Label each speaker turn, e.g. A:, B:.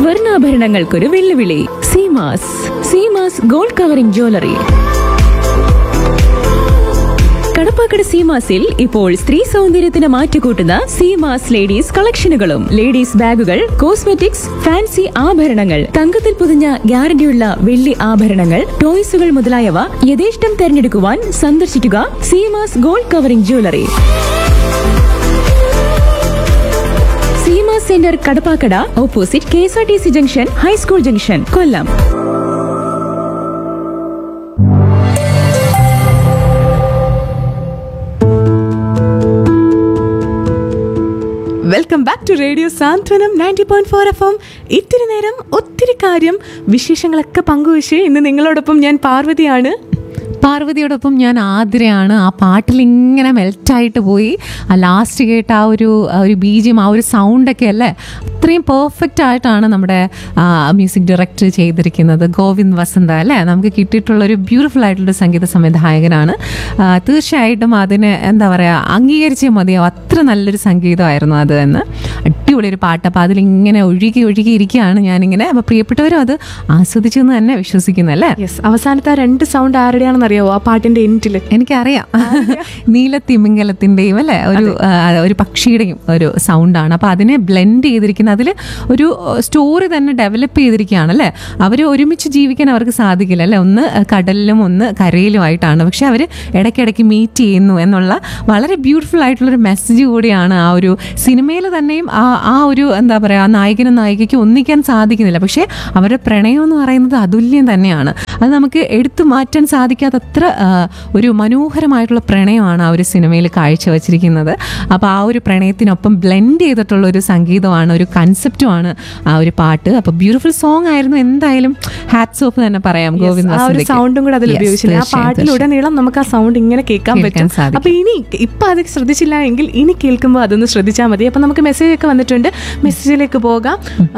A: സ്വർണ്ണാഭരണങ്ങൾക്കൊരു വെല്ലുവിളി Seemas Seemas gold covering jewellery Kadappakada സീമാസിൽ ഇപ്പോൾ സ്ത്രീ സൗന്ദര്യത്തിന് മാറ്റുകൂട്ടുന്ന സീമാസ് ലേഡീസ് കളക്ഷനുകളും ലേഡീസ് ബാഗുകൾ കോസ്മെറ്റിക്സ് ഫാൻസി ആഭരണങ്ങൾ തങ്കത്തിൽ പൊതിഞ്ഞ ഗ്യാരണ്ടിയുള്ള വെള്ളി ആഭരണങ്ങൾ ടോയ്സുകൾ മുതലായവ യഥേഷ്ടം തെരഞ്ഞെടുക്കുവാൻ സന്ദർശിക്കുക Seemas gold covering jewellery Seemas centre Kadappakada opposite K S R T C junction high school junction Kollam
B: welcome back to radio Santhwanam ninety point four F M ഇത്തിരി നേരം ഒത്തിരി കാര്യം വിശേഷങ്ങളൊക്കെ പങ്കുവച്ച് ഇന്ന് നിങ്ങളോടൊപ്പം ഞാൻ പാർവതിയാണ്
C: പാർവതിയോടൊപ്പം ഞാൻ ആതിരയാണ് ആ പാട്ടിൽ ഇങ്ങനെ മെൽറ്റായിട്ട് പോയി ആ ലാസ്റ്റ് കേട്ട ആ ഒരു ആ ഒരു ബീജിയം ആ ഒരു സൗണ്ടൊക്കെ അല്ലേ അത്രയും പെർഫെക്റ്റ് ആയിട്ടാണ് നമ്മുടെ മ്യൂസിക് ഡയറക്ടർ ചെയ്തിരിക്കുന്നത് ഗോവിന്ദ് വസന്ത അല്ലേ നമുക്ക് കിട്ടിയിട്ടുള്ള ഒരു ബ്യൂട്ടിഫുൾ ആയിട്ടുള്ള സംഗീത സംവിധായകനാണ് ആ, തീർച്ചയായിട്ടും അതിന് എന്താ പറയുക അംഗീകരിച്ചേ മതിയാവും അത്ര നല്ലൊരു സംഗീതമായിരുന്നു അത് എന്ന് അടിപൊളി ഒരു പാട്ട് അപ്പോൾ അതിലിങ്ങനെ ഒഴുകി ഒഴുകി ഇരിക്കുകയാണ് ഞാനിങ്ങനെ അപ്പോൾ പ്രിയപ്പെട്ടവരും അത് ആസ്വദിച്ചു എന്ന് തന്നെ വിശ്വസിക്കുന്നു അല്ലേ
B: യെസ് അവസാനത്തെ ആ രണ്ട് സൗണ്ട് ആരുടെയാണെന്ന് അറിയാവോ ആ പാട്ടിന്റെ എൻഡിൽ
C: എനിക്കറിയാം നീലത്തിമിംഗലത്തിന്റെയും അല്ലെ ഒരു ആ, ഒരു പക്ഷിയുടെയും ഒരു സൗണ്ടാണ് അപ്പൊ അതിനെ ബ്ലെൻഡ് ചെയ്തിരിക്കുന്ന അതിൽ ഒരു സ്റ്റോറി തന്നെ ഡെവലപ്പ് ചെയ്തിരിക്കുകയാണ് അല്ലെ അവർ ഒരുമിച്ച് ജീവിക്കാൻ അവർക്ക് സാധിക്കില്ല അല്ലെ ഒന്ന് കടലിലും ഒന്ന് കരയിലുമായിട്ടാണ് പക്ഷെ അവർ ഇടയ്ക്കിടയ്ക്ക് മീറ്റ് ചെയ്യുന്നു എന്നുള്ള വളരെ ബ്യൂട്ടിഫുൾ ആയിട്ടുള്ള ഒരു മെസ്സേജ് കൂടിയാണ് ആ ഒരു സിനിമയിൽ തന്നെയും ആ ആ ഒരു എന്താ പറയുക ആ നായകനും നായികയ്ക്ക് ഒന്നിക്കാൻ സാധിക്കുന്നില്ല പക്ഷേ അവരുടെ പ്രണയം എന്ന് പറയുന്നത് അതുല്യം തന്നെയാണ് അത് നമുക്ക് എടുത്തു മാറ്റാൻ സാധിക്കാത്തത്ര ആ, ഒരു മനോഹരമായിട്ടുള്ള പ്രണയമാണ് ആ ഒരു സിനിമയിൽ കാഴ്ചവെച്ചിരിക്കുന്നത് അപ്പോൾ ആ ഒരു പ്രണയത്തിനൊപ്പം ബ്ലെൻഡ് ചെയ്തിട്ടുള്ള ഒരു സംഗീതമാണ് ഒരു കൺസെപ്റ്റുമാണ് ആ ഒരു പാട്ട് അപ്പോൾ ബ്യൂട്ടിഫുൾ സോങ് ആയിരുന്നു എന്തായാലും ഹാറ്റ്സ് ഓഫ് തന്നെ പറയാം ഗോവിന്ദ്
B: ആ ഒരു
C: വസന്തയ്ക്ക്.
B: സൗണ്ടും കൂടെ അതിൽ
C: Yes,
B: ഉപയോഗിച്ചില്ല ആ
C: തീർച്ചയായും,
B: പാട്ടിലുടനീളം നമുക്ക് ആ സൗണ്ട് ഇങ്ങനെ കേൾക്കാൻ
C: കേൾക്കാൻ
B: പറ്റും
C: സാധിക്കും.
B: അപ്പൊ ഇനി ഇപ്പൊ അത് ശ്രദ്ധിച്ചില്ല എങ്കിൽ ഇനി കേൾക്കുമ്പോൾ അതൊന്ന് ശ്രദ്ധിച്ചാൽ മതി അപ്പൊ നമുക്ക് മെസ്സേജ് ഒക്കെ വന്നിട്ടുണ്ട് മെസ്സേജിലേക്ക് പോകാം